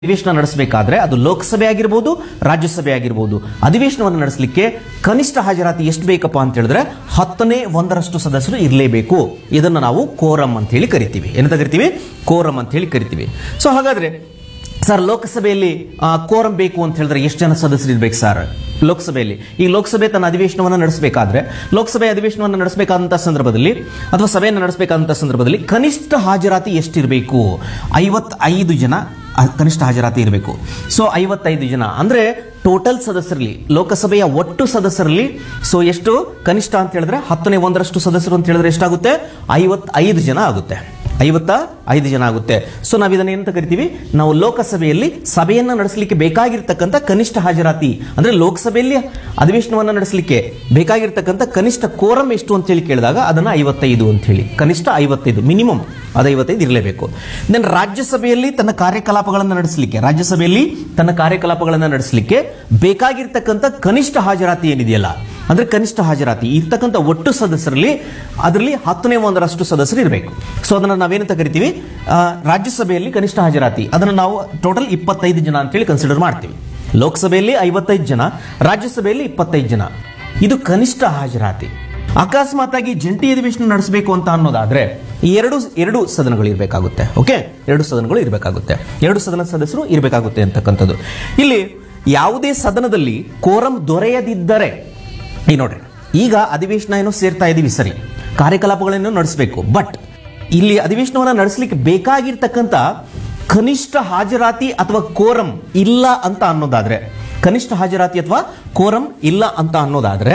ಅಧಿವೇಶನ ನಡೆಸಬೇಕಾದ್ರೆ ಅದು ಲೋಕಸಭೆ ಆಗಿರ್ಬೋದು ರಾಜ್ಯಸಭೆ ಆಗಿರ್ಬೋದು ಅಧಿವೇಶನವನ್ನು ನಡೆಸಲಿಕ್ಕೆ ಕನಿಷ್ಠ ಹಾಜರಾತಿ ಎಷ್ಟು ಬೇಕಪ್ಪ ಅಂತ ಹೇಳಿದ್ರೆ ಹತ್ತನೇ ಒಂದರಷ್ಟು ಸದಸ್ಯರು ಇರಲೇಬೇಕು ಇದನ್ನು ನಾವು ಕೋರಂ ಅಂತ ಹೇಳಿ ಕರಿತೀವಿ ಏನಂತ ಕರಿತೀವಿ ಕೋರಂ ಅಂತ ಹೇಳಿ ಕರಿತೀವಿ ಸೊ ಹಾಗಾದ್ರೆ ಸರ್ ಲೋಕಸಭೆಯಲ್ಲಿ ಆ, ಕೋರಂ ಬೇಕು ಅಂತ ಹೇಳಿದ್ರೆ ಎಷ್ಟು ಜನ ಸದಸ್ಯರು ಇರ್ಬೇಕು ಸರ್ ಲೋಕಸಭೆಯಲ್ಲಿ ಈ ಲೋಕಸಭೆ ತನ್ನ ಅಧಿವೇಶನವನ್ನು ನಡೆಸಬೇಕಾದ್ರೆ ಲೋಕಸಭೆ ಅಧಿವೇಶನವನ್ನು ನಡೆಸಬೇಕಾದಂಥ ಸಂದರ್ಭದಲ್ಲಿ ಅಥವಾ ಸಭೆಯನ್ನು ನಡೆಸಬೇಕಾದಂಥ ಸಂದರ್ಭದಲ್ಲಿ ಕನಿಷ್ಠ ಹಾಜರಾತಿ ಎಷ್ಟಿರಬೇಕು ಐವತ್ತೈದು ಜನ ಆ, ಕನಿಷ್ಠ ಹಾಜರಾತಿ ಇರಬೇಕು ಸೊ ಐವತ್ತೈದು ಜನ ಅಂದ್ರೆ ಟೋಟಲ್ ಸದಸ್ಯರಲ್ಲಿ ಲೋಕಸಭೆಯ ಒಟ್ಟು ಸದಸ್ಯರಲ್ಲಿ ಸೊ ಎಷ್ಟು ಕನಿಷ್ಠ ಅಂತ ಹೇಳಿದ್ರೆ ಹತ್ತನೇ ಒಂದರಷ್ಟು ಸದಸ್ಯರು ಅಂತ ಹೇಳಿದ್ರೆ ಎಷ್ಟಾಗುತ್ತೆ ಐವತ್ತೈದು ಜನ ಆಗುತ್ತೆ ಐವತ್ತ ಐದು ಜನ ಆಗುತ್ತೆ ಸೊ ನಾವು ಇದನ್ನ ಏನಂತ ಕರಿತೀವಿ ನಾವು ಲೋಕಸಭೆಯಲ್ಲಿ ಸಭೆಯನ್ನ ನಡೆಸಲಿಕ್ಕೆ ಬೇಕಾಗಿರ್ತಕ್ಕಂಥ ಕನಿಷ್ಠ ಹಾಜರಾತಿ ಅಂದ್ರೆ ಲೋಕಸಭೆಯಲ್ಲಿ ಅಧಿವೇಶನವನ್ನ ನಡೆಸಲಿಕ್ಕೆ ಬೇಕಾಗಿರ್ತಕ್ಕಂಥ ಕನಿಷ್ಠ ಕೋರಂ ಎಷ್ಟು ಅಂತ ಹೇಳಿ ಕೇಳಿದಾಗ ಅದನ್ನ ಐವತ್ತೈದು ಅಂತ ಹೇಳಿ ಕನಿಷ್ಠ ಐವತ್ತೈದು ಮಿನಿಮಮ್ ಅದು ಐವತ್ತೈದು ಇರಲೇಬೇಕು ದೆನ್ ರಾಜ್ಯಸಭೆಯಲ್ಲಿ ತನ್ನ ಕಾರ್ಯಕಲಾಪಗಳನ್ನು ನಡೆಸಲಿಕ್ಕೆ ರಾಜ್ಯಸಭೆಯಲ್ಲಿ ತನ್ನ ಕಾರ್ಯಕಲಾಪಗಳನ್ನು ನಡೆಸಲಿಕ್ಕೆ ಬೇಕಾಗಿರ್ತಕ್ಕಂಥ ಕನಿಷ್ಠ ಹಾಜರಾತಿ ಏನಿದೆಯಲ್ಲ ಅಂದ್ರೆ ಕನಿಷ್ಠ ಹಾಜರಾತಿ ಇರ್ತಕ್ಕಂಥ ಒಟ್ಟು ಸದಸ್ಯರಲ್ಲಿ ಅದರಲ್ಲಿ ಹತ್ತನೇ ಒಂದರಷ್ಟು ಸದಸ್ಯರು ಇರಬೇಕು ಸೊ ಅದನ್ನ ನಾವೇನಂತ ಕರಿತೀವಿ ಆ, ರಾಜ್ಯಸಭೆಯಲ್ಲಿ ಕನಿಷ್ಠ ಹಾಜರಾತಿ ಅದನ್ನು ನಾವು ಟೋಟಲ್ ಇಪ್ಪತ್ತೈದು ಜನ ಅಂತೇಳಿ ಕನ್ಸಿಡರ್ ಮಾಡ್ತೀವಿ ಲೋಕಸಭೆಯಲ್ಲಿ ಐವತ್ತೈದು ಜನ ರಾಜ್ಯಸಭೆಯಲ್ಲಿ ಇಪ್ಪತ್ತೈದು ಜನ ಇದು ಕನಿಷ್ಠ ಹಾಜರಾತಿ ಅಕಸ್ಮಾತ್ ಆಗಿ ಜಂಟಿ ಅಧಿವೇಶನ ನಡೆಸಬೇಕು ಅಂತ ಅನ್ನೋದಾದ್ರೆ ಎರಡು ಎರಡು ಸದನಗಳು ಇರಬೇಕಾಗುತ್ತೆ ಓಕೆ ಎರಡು ಸದನಗಳು ಇರಬೇಕಾಗುತ್ತೆ ಎರಡು ಸದನ ಸದಸ್ಯರು ಇರಬೇಕಾಗುತ್ತೆ ಅಂತಕ್ಕಂಥದ್ದು ಇಲ್ಲಿ ಯಾವುದೇ ಸದನದಲ್ಲಿ ಕೋರಂ ದೊರೆಯದಿದ್ದರೆ ಈ ನೋಡ್ರಿ ಈಗ ಅಧಿವೇಶನ ಏನೋ ಸೇರ್ತಾ ಇದೀವಿ ಸರಿ ಕಾರ್ಯಕಲಾಪಗಳೇನೋ ನಡೆಸಬೇಕು ಬಟ್ ಇಲ್ಲಿ ಅಧಿವೇಶನವನ್ನು ನಡೆಸಲಿಕ್ಕೆ ಬೇಕಾಗಿರ್ತಕ್ಕಂಥ ಕನಿಷ್ಠ ಹಾಜರಾತಿ ಅಥವಾ ಕೋರಂ ಇಲ್ಲ ಅಂತ ಅನ್ನೋದಾದ್ರೆ ಕನಿಷ್ಠ ಹಾಜರಾತಿ ಅಥವಾ ಕೋರಂ ಇಲ್ಲ ಅಂತ ಅನ್ನೋದಾದ್ರೆ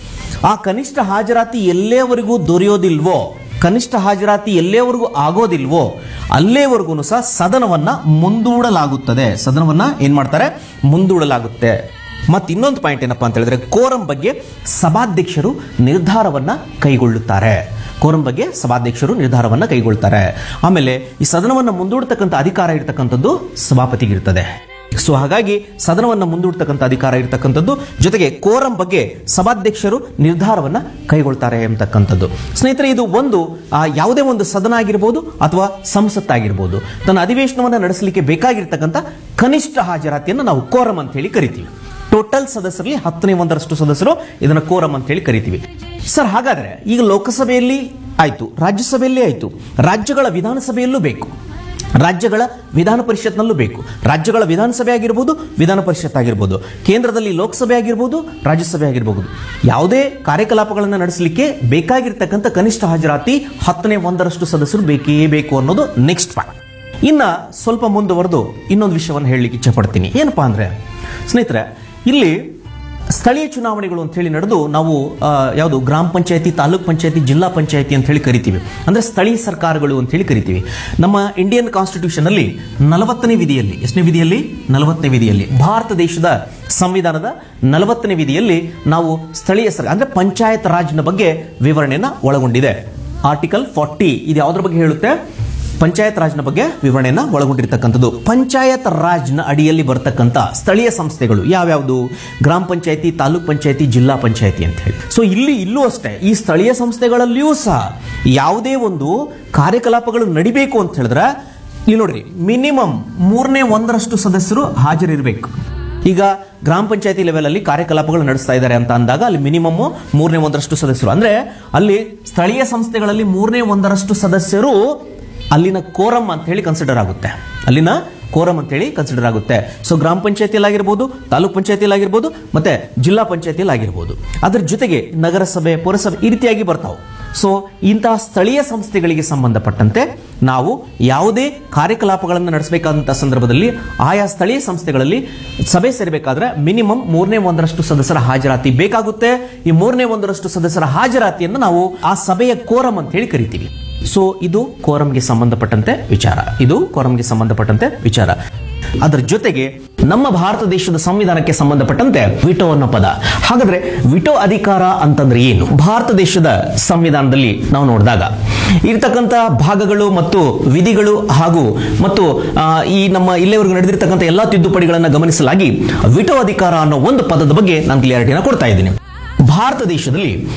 ಆ ಕನಿಷ್ಠ ಹಾಜರಾತಿ ಎಲ್ಲೇವರೆಗೂ ದೊರೆಯೋದಿಲ್ವೋ ಕನಿಷ್ಠ ಹಾಜರಾತಿ ಎಲ್ಲೇವರೆಗೂ ಆಗೋದಿಲ್ವೋ ಅಲ್ಲೇವರೆಗೂ ಸಹ ಸದನವನ್ನ ಮುಂದೂಡಲಾಗುತ್ತದೆ ಸದನವನ್ನ ಏನ್ ಮಾಡ್ತಾರೆ ಮುಂದೂಡಲಾಗುತ್ತೆ ಮತ್ತೆ ಇನ್ನೊಂದು ಪಾಯಿಂಟ್ ಏನಪ್ಪಾ ಅಂತ ಹೇಳಿದ್ರೆ ಕೋರಂ ಬಗ್ಗೆ ಸಭಾಧ್ಯಕ್ಷರು ನಿರ್ಧಾರವನ್ನ ಕೈಗೊಳ್ಳುತ್ತಾರೆ ಕೋರಂ ಬಗ್ಗೆ ಸಭಾಧ್ಯಕ್ಷರು ನಿರ್ಧಾರವನ್ನ ಕೈಗೊಳ್ತಾರೆ ಆಮೇಲೆ ಈ ಸದನವನ್ನ ಮುಂದೂಡ್ತಕ್ಕಂಥ ಅಧಿಕಾರ ಇರ್ತಕ್ಕಂಥದ್ದು ಸಭಾಪತಿಗಿರ್ತದೆ ಸೊ ಹಾಗಾಗಿ ಸದನವನ್ನ ಮುಂದೂಡ್ತಕ್ಕಂಥ ಅಧಿಕಾರ ಇರತಕ್ಕಂಥದ್ದು ಜೊತೆಗೆ ಕೋರಂ ಬಗ್ಗೆ ಸಭಾಧ್ಯಕ್ಷರು ನಿರ್ಧಾರವನ್ನ ಕೈಗೊಳ್ತಾರೆ ಎಂಬತಕ್ಕಂಥದ್ದು ಸ್ನೇಹಿತರೆ ಇದು ಒಂದು ಆ, ಯಾವುದೇ ಒಂದು ಸದನ ಆಗಿರ್ಬೋದು ಅಥವಾ ಸಂಸತ್ತಾಗಿರ್ಬೋದು ತನ್ನ ಅಧಿವೇಶನವನ್ನ ನಡೆಸಲಿಕ್ಕೆ ಬೇಕಾಗಿರ್ತಕ್ಕಂಥ ಕನಿಷ್ಠ ಹಾಜರಾತಿಯನ್ನು ನಾವು ಕೋರಂ ಅಂತ ಹೇಳಿ ಕರಿತೀವಿ ಟೋಟಲ್ ಸದಸ್ಯರಲ್ಲಿ ಹತ್ತನೇ ಒಂದರಷ್ಟು ಸದಸ್ಯರು ಇದನ್ನ ಕೋರಂ ಅಂತ ಹೇಳಿ ಕರಿತೀವಿ ಸರ್ ಹಾಗಾದ್ರೆ ಈಗ ಲೋಕಸಭೆಯಲ್ಲಿ ಆಯ್ತು ರಾಜ್ಯಸಭೆಯಲ್ಲಿ ಆಯ್ತು ರಾಜ್ಯಗಳ ವಿಧಾನಸಭೆಯಲ್ಲೂ ಬೇಕು ರಾಜ್ಯಗಳ ವಿಧಾನ ಪರಿಷತ್ನಲ್ಲೂ ಬೇಕು ರಾಜ್ಯಗಳ ವಿಧಾನಸಭೆ ಆಗಿರ್ಬೋದು ವಿಧಾನ ಪರಿಷತ್ ಆಗಿರ್ಬೋದು ಕೇಂದ್ರದಲ್ಲಿ ಲೋಕಸಭೆ ಆಗಿರ್ಬೋದು ರಾಜ್ಯಸಭೆ ಆಗಿರ್ಬೋದು ಯಾವುದೇ ಕಾರ್ಯಕಲಾಪಗಳನ್ನು ನಡೆಸಲಿಕ್ಕೆ ಬೇಕಾಗಿರ್ತಕ್ಕಂಥ ಕನಿಷ್ಠ ಹಾಜರಾತಿ ಹತ್ತನೇ ಒಂದರಷ್ಟು ಸದಸ್ಯರು ಬೇಕೇ ಬೇಕು ಅನ್ನೋದು ನೆಕ್ಸ್ಟ್ ಪಾಯಿಂಟ್ ಇನ್ನ ಸ್ವಲ್ಪ ಮುಂದುವರೆದು ಇನ್ನೊಂದು ವಿಷಯವನ್ನು ಹೇಳಲಿಕ್ಕೆ ಇಚ್ಛಪಡ್ತೀನಿ ಏನಪ್ಪಾ ಅಂದ್ರೆ ಸ್ನೇಹಿತರೆ ಇಲ್ಲಿ ಸ್ಥಳೀಯ ಚುನಾವಣೆಗಳು ಅಂತ ಹೇಳಿ ನಡೆದು ನಾವು ಆ, ಯಾವುದು ಗ್ರಾಮ ಪಂಚಾಯತಿ ತಾಲೂಕ್ ಪಂಚಾಯತಿ ಜಿಲ್ಲಾ ಪಂಚಾಯತಿ ಅಂತ ಹೇಳಿ ಕರಿತೀವಿ ಅಂದ್ರೆ ಸ್ಥಳೀಯ ಸರ್ಕಾರಗಳು ಅಂತ ಹೇಳಿ ಕರಿತೀವಿ ನಮ್ಮ ಇಂಡಿಯನ್ ಕಾನ್ಸ್ಟಿಟ್ಯೂಷನ್ ಅಲ್ಲಿ ನಲವತ್ತನೇ ವಿಧಿಯಲ್ಲಿ ಎಷ್ಟನೇ ವಿಧಿಯಲ್ಲಿ ನಲವತ್ತನೇ ವಿಧಿಯಲ್ಲಿ ಭಾರತ ದೇಶದ ಸಂವಿಧಾನದ ನಲವತ್ತನೇ ವಿಧಿಯಲ್ಲಿ ನಾವು ಸ್ಥಳೀಯ ಸರ್ ಅಂದ್ರೆ ಪಂಚಾಯತ್ ರಾಜ್ನ ಬಗ್ಗೆ ವಿವರಣೆಯನ್ನ ಒಳಗೊಂಡಿದೆ ಆರ್ಟಿಕಲ್ ಫಾರ್ಟಿ ಇದು ಯಾವುದ್ರ ಬಗ್ಗೆ ಹೇಳುತ್ತೆ ಪಂಚಾಯತ್ ರಾಜ್ನ ಬಗ್ಗೆ ವಿವರಣೆಯನ್ನ ಒಳಗೊಂಡಿರ್ತಕ್ಕಂಥದ್ದು ಪಂಚಾಯತ್ ರಾಜ್ನ ಅಡಿಯಲ್ಲಿ ಬರ್ತಕ್ಕಂಥ ಸ್ಥಳೀಯ ಸಂಸ್ಥೆಗಳು ಯಾವ್ಯಾವುದು ಗ್ರಾಮ ಪಂಚಾಯತಿ ತಾಲೂಕ್ ಪಂಚಾಯತಿ ಜಿಲ್ಲಾ ಪಂಚಾಯತಿ ಅಂತ ಹೇಳಿ ಸೊ ಇಲ್ಲಿ ಇಲ್ಲೂ ಅಷ್ಟೇ ಈ ಸ್ಥಳೀಯ ಸಂಸ್ಥೆಗಳಲ್ಲಿಯೂ ಸಹ ಯಾವುದೇ ಒಂದು ಕಾರ್ಯಕಲಾಪಗಳು ನಡಿಬೇಕು ಅಂತ ಹೇಳಿದ್ರೆ ಇಲ್ಲಿ ನೋಡ್ರಿ ಮಿನಿಮಮ್ ಮೂರನೇ ಒಂದರಷ್ಟು ಸದಸ್ಯರು ಹಾಜರಿರಬೇಕು ಈಗ ಗ್ರಾಮ ಪಂಚಾಯತಿ ಲೆವೆಲ್ ಅಲ್ಲಿ ಕಾರ್ಯಕಲಾಪಗಳು ನಡೆಸ್ತಾ ಇದ್ದಾರೆ ಅಂತ ಅಂದಾಗ ಅಲ್ಲಿ ಮಿನಿಮಮ್ ಮೂರನೇ ಒಂದರಷ್ಟು ಸದಸ್ಯರು ಅಂದ್ರೆ ಅಲ್ಲಿ ಸ್ಥಳೀಯ ಸಂಸ್ಥೆಗಳಲ್ಲಿ ಮೂರನೇ ಒಂದರಷ್ಟು ಸದಸ್ಯರು ಅಲ್ಲಿನ ಕೋರಂ ಅಂತ ಹೇಳಿ ಕನ್ಸಿಡರ್ ಆಗುತ್ತೆ ಅಲ್ಲಿನ ಕೋರಂ ಅಂತ ಹೇಳಿ ಕನ್ಸಿಡರ್ ಆಗುತ್ತೆ ಸೊ ಗ್ರಾಮ ಪಂಚಾಯತಿಯಲ್ಲಿ ಆಗಿರ್ಬೋದು ತಾಲೂಕ್ ಪಂಚಾಯತಿಯಲ್ಲಿ ಆಗಿರ್ಬೋದು ಮತ್ತೆ ಜಿಲ್ಲಾ ಪಂಚಾಯತಿಯಲ್ಲಿ ಆಗಿರ್ಬೋದು ಅದ್ರ ಜೊತೆಗೆ ನಗರಸಭೆ ಪುರಸಭೆ ಈ ರೀತಿಯಾಗಿ ಬರ್ತಾವೆ ಸೊ ಇಂತಹ ಸ್ಥಳೀಯ ಸಂಸ್ಥೆಗಳಿಗೆ ಸಂಬಂಧಪಟ್ಟಂತೆ ನಾವು ಯಾವುದೇ ಕಾರ್ಯಕಲಾಪಗಳನ್ನು ನಡೆಸಬೇಕಾದಂಥ ಸಂದರ್ಭದಲ್ಲಿ ಆಯಾ ಸ್ಥಳೀಯ ಸಂಸ್ಥೆಗಳಲ್ಲಿ ಸಭೆ ಸೇರಬೇಕಾದ್ರೆ ಮಿನಿಮಮ್ ಮೂರನೇ ಒಂದರಷ್ಟು ಸದಸ್ಯರ ಹಾಜರಾತಿ ಬೇಕಾಗುತ್ತೆ ಈ ಮೂರನೇ ಒಂದರಷ್ಟು ಸದಸ್ಯರ ಹಾಜರಾತಿಯನ್ನು ನಾವು ಆ ಸಭೆಯ ಕೋರಂ ಅಂತ ಹೇಳಿ ಕರಿತೀವಿ ಸೊ ಇದು ಕೋರಂಗೆ ಸಂಬಂಧಪಟ್ಟಂತೆ ವಿಚಾರ ಇದು ಕೋರಂಗೆ ಸಂಬಂಧಪಟ್ಟಂತೆ ವಿಚಾರ ಅದರ ಜೊತೆಗೆ ನಮ್ಮ ಭಾರತ ದೇಶದ ಸಂವಿಧಾನಕ್ಕೆ ಸಂಬಂಧಪಟ್ಟಂತೆ ವಿಟೋ ಅನ್ನೋ ಪದ ಹಾಗಾದ್ರೆ ವಿಟೋ ಅಧಿಕಾರ ಅಂತಂದ್ರೆ ಏನು ಭಾರತ ದೇಶದ ಸಂವಿಧಾನದಲ್ಲಿ ನಾವು ನೋಡಿದಾಗ ಇರ್ತಕ್ಕಂಥ ಭಾಗಗಳು ಮತ್ತು ವಿಧಿಗಳು ಹಾಗೂ ಮತ್ತು ಆ, ಈ ನಮ್ಮ ಇಲ್ಲಿವರೆಗೂ ನಡೆದಿರ್ತಕ್ಕಂಥ ಎಲ್ಲಾ ತಿದ್ದುಪಡಿಗಳನ್ನು ಗಮನಿಸಲಾಗಿ ವಿಟೋ ಅಧಿಕಾರ ಅನ್ನೋ ಒಂದು ಪದದ ಬಗ್ಗೆ ನಾನು ಕ್ಲಿಯಾರಿಟಿನ ಕೊಡ್ತಾ ಇದ್ದೀನಿ ಭಾರತ ದೇಶದಲ್ಲಿ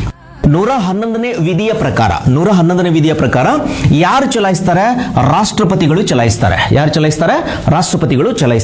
ನೂರ ಹನ್ನೊಂದನೇ ವಿಧಿಯ ಪ್ರಕಾರ ನೂರ ಹನ್ನೊಂದನೇ ವಿಧಿಯ ಪ್ರಕಾರ ಯಾರು ಚಲಾಯಿಸ್ತಾರೆ ರಾಷ್ಟ್ರಪತಿಗಳು ಚಲಾಯಿಸ್ತಾರೆ ಯಾರು ಚಲಾಯಿಸ್ತಾರೆ ರಾಷ್ಟ್ರಪತಿಗಳು ಚಲಾಯಿಸ್ತಾರೆ